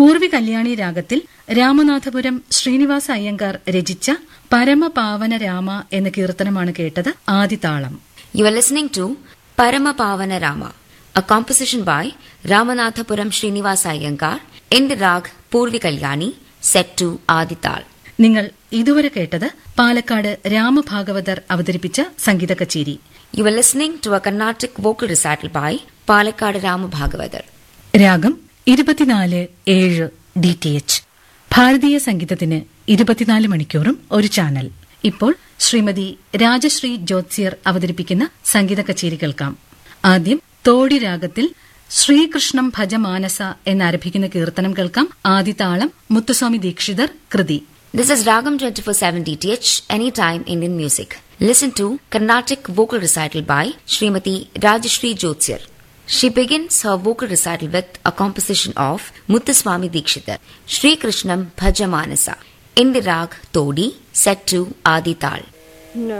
പൂർവി കല്യാണി രാഗത്തിൽ രാമനാഥപുരം ശ്രീനിവാസ അയ്യങ്കാർ രചിച്ച പരമപാവന രാമ എന്ന കീർത്തനമാണ് കേട്ടത് ആദിതാളം You are listening to Paramapavana Rama, a composition by Ramanathapuram Srinivasa Iyengar in the rag Purvi Kalyani, set to Adital. നിങ്ങൾ ഇതുവരെ കേട്ടത് പാലക്കാട് രാമഭാഗവതർ അവതരിപ്പിച്ച സംഗീത കച്ചേരി You are listening to a Carnatic vocal recital by Palakkad Rama Bhagavatar. രാഗം ഇരുപത്തിനാല് ഏഴ് D T H ഭാരതീയ സംഗീതത്തിന് ഇരുപത്തിനാല് മണിക്കൂറും ഒരു ചാനൽ ഇപ്പോൾ ശ്രീമതി രാജശ്രീ ജ്യോത്സ്യർ അവതരിപ്പിക്കുന്ന സംഗീത കച്ചേരി കേൾക്കാം ആദ്യം തോടി രാഗത്തിൽ ശ്രീകൃഷ്ണം ഭജമാനസ എന്നാരംഭിക്കുന്ന കീർത്തനം കേൾക്കാം ആദിതാളം മുത്തുസ്വാമി ദീക്ഷിതർ കൃതി This is Ragam 24/7 DTH Anytime Indian Music. Listen to Carnatic vocal recital by Srimati Rajashri Jyotsir. She begins her vocal recital with a composition of Muthuswami Dikshitar, Sri Krishnam Bhajamanasa, in the rag Todi, set to Adi Tal.